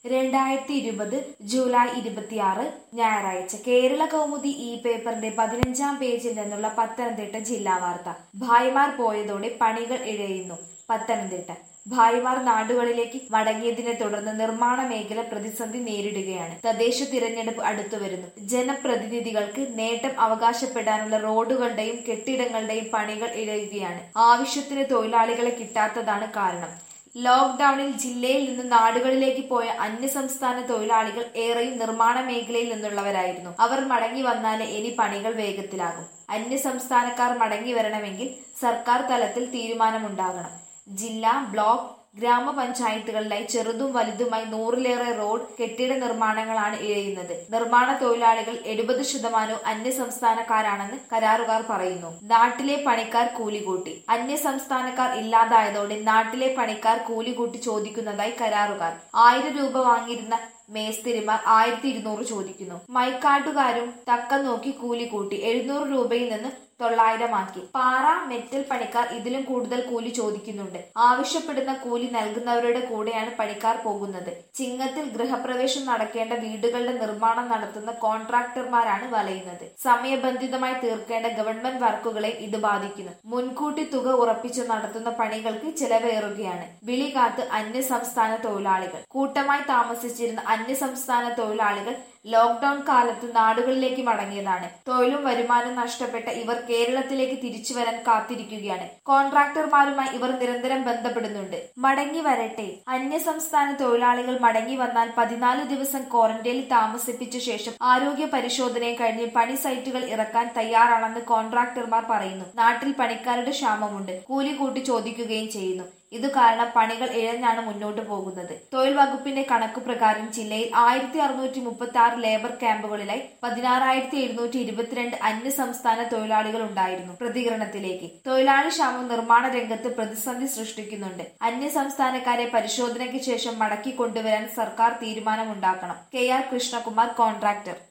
രണ്ടായിരത്തി ഇരുപത് ജൂലൈ ഇരുപത്തിയാറ് ഞായറാഴ്ച കേരള കൗമുദി ഈ പേപ്പറിന്റെ പതിനഞ്ചാം പേജിൽ നിന്നുള്ള പത്തനംതിട്ട ജില്ലാ വാർത്ത ഭായിമാർ പോയതോടെ പണികൾ ഇഴയുന്നു പത്തനംതിട്ട ഭായിമാർ നാടുകളിലേക്ക് മടങ്ങിയതിനെ തുടർന്ന് നിർമ്മാണ മേഖല പ്രതിസന്ധി നേരിടുകയാണ് തദ്ദേശ തിരഞ്ഞെടുപ്പ് അടുത്തുവരുന്നു ജനപ്രതിനിധികൾക്ക് നേട്ടം അവകാശപ്പെടാനുള്ള റോഡുകളുടെയും കെട്ടിടങ്ങളുടെയും പണികൾ ഇഴയുകയാണ് ആവശ്യത്തിന് തൊഴിലാളികളെ കിട്ടാത്തതാണ് കാരണം ലോക്ഡൌണിൽ ജില്ലയിൽ നിന്ന് നാടുകളിലേക്ക് പോയ അന്യസംസ്ഥാന തൊഴിലാളികൾ ഏറെയും നിർമ്മാണ മേഖലയിൽ നിന്നുള്ളവരായിരുന്നു അവർ മടങ്ങി വന്നാലേ ഇനി പണികൾ വേഗത്തിലാകും അന്യസംസ്ഥാനക്കാർ മടങ്ങി വരണമെങ്കിൽ സർക്കാർ തലത്തിൽ തീരുമാനമുണ്ടാകണം ജില്ല ബ്ലോക്ക് ഗ്രാമപഞ്ചായത്തുകളിലായി ചെറുതും വലുതുമായി നൂറിലേറെ റോഡ് കെട്ടിട നിർമ്മാണങ്ങളാണ് ഇഴയുന്നത് നിർമ്മാണ തൊഴിലാളികൾ എഴുപത് ശതമാനവും അന്യസംസ്ഥാനക്കാരാണെന്ന് കരാറുകാർ പറയുന്നു നാട്ടിലെ പണിക്കാർ കൂലി കൂട്ടി അന്യസംസ്ഥാനക്കാർ ഇല്ലാതായതോടെ നാട്ടിലെ പണിക്കാർ കൂലി കൂട്ടി ചോദിക്കുന്നതായി കരാറുകാർ ആയിരം രൂപ വാങ്ങിയിരുന്ന മേസ്തിരിമാർ ആയിരത്തി ഇരുന്നൂറ് ചോദിക്കുന്നു മൈക്കാട്ടുകാരും തക്കം നോക്കി കൂലി കൂട്ടി എഴുന്നൂറ് രൂപയിൽ നിന്ന് തൊള്ളായിരമാക്കി പാറ മെറ്റൽ പണിക്കാർ ഇതിലും കൂടുതൽ കൂലി ചോദിക്കുന്നുണ്ട് ആവശ്യപ്പെടുന്ന കൂലി നൽകുന്നവരുടെ കൂടെയാണ് പണിക്കാർ പോകുന്നത് ചിങ്ങത്തിൽ ഗൃഹപ്രവേശം നടക്കേണ്ട വീടുകളുടെ നിർമ്മാണം നടത്തുന്ന കോൺട്രാക്ടർമാരാണ് വലയുന്നത് സമയബന്ധിതമായി തീർക്കേണ്ട ഗവൺമെന്റ് വർക്കുകളെ ഇത് ബാധിക്കുന്നു മുൻകൂട്ടി തുക ഉറപ്പിച്ചു നടത്തുന്ന പണികൾക്ക് ചെലവേറുകയാണ് വിളി കാത്ത് അന്യസംസ്ഥാന തൊഴിലാളികൾ കൂട്ടമായി താമസിച്ചിരുന്ന അന്യസംസ്ഥാന തൊഴിലാളികൾ ലോക്ഡൌൺ കാലത്ത് നാടുകളിലേക്ക് മടങ്ങിയതാണ് തൊഴിലും വരുമാനവും നഷ്ടപ്പെട്ട ഇവർ കേരളത്തിലേക്ക് തിരിച്ചു വരാൻ കാത്തിരിക്കുകയാണ് കോൺട്രാക്ടർമാരുമായി ഇവർ നിരന്തരം ബന്ധപ്പെടുന്നുണ്ട് മടങ്ങി വരട്ടെ അന്യസംസ്ഥാന തൊഴിലാളികൾ മടങ്ങി വന്നാൽ പതിനാല് ദിവസം ക്വാറന്റൈനിൽ താമസിപ്പിച്ച ശേഷം ആരോഗ്യ പരിശോധനയും കഴിഞ്ഞ് പണി സൈറ്റുകൾ ഇറക്കാൻ തയ്യാറാണെന്ന് കോൺട്രാക്ടർമാർ പറയുന്നു നാട്ടിൽ പണിക്കാരുടെ ക്ഷാമമുണ്ട് കൂലി കൂട്ടി ചോദിക്കുകയും ചെയ്യുന്നു ഇത് കാരണം പണികൾ ഇഴഞ്ഞാണ് മുന്നോട്ട് പോകുന്നത് തൊഴിൽ വകുപ്പിന്റെ കണക്കു പ്രകാരം ജില്ലയിൽ ആയിരത്തി അറുന്നൂറ്റി മുപ്പത്തി ആറ് ലേബർ ക്യാമ്പുകളിലായി പതിനാറായിരത്തി എഴുന്നൂറ്റി ഇരുപത്തിരണ്ട് അന്യ സംസ്ഥാന തൊഴിലാളികൾ ഉണ്ടായിരുന്നു പ്രതികരണത്തിലേക്ക് തൊഴിലാളി ക്ഷാമം നിർമ്മാണ രംഗത്ത് പ്രതിസന്ധി സൃഷ്ടിക്കുന്നുണ്ട് അന്യ സംസ്ഥാനക്കാരെ പരിശോധനയ്ക്ക് ശേഷം മടക്കി കൊണ്ടുവരാൻ സർക്കാർ തീരുമാനമുണ്ടാക്കണം കെ ആർ കൃഷ്ണകുമാർ കോൺട്രാക്ടർ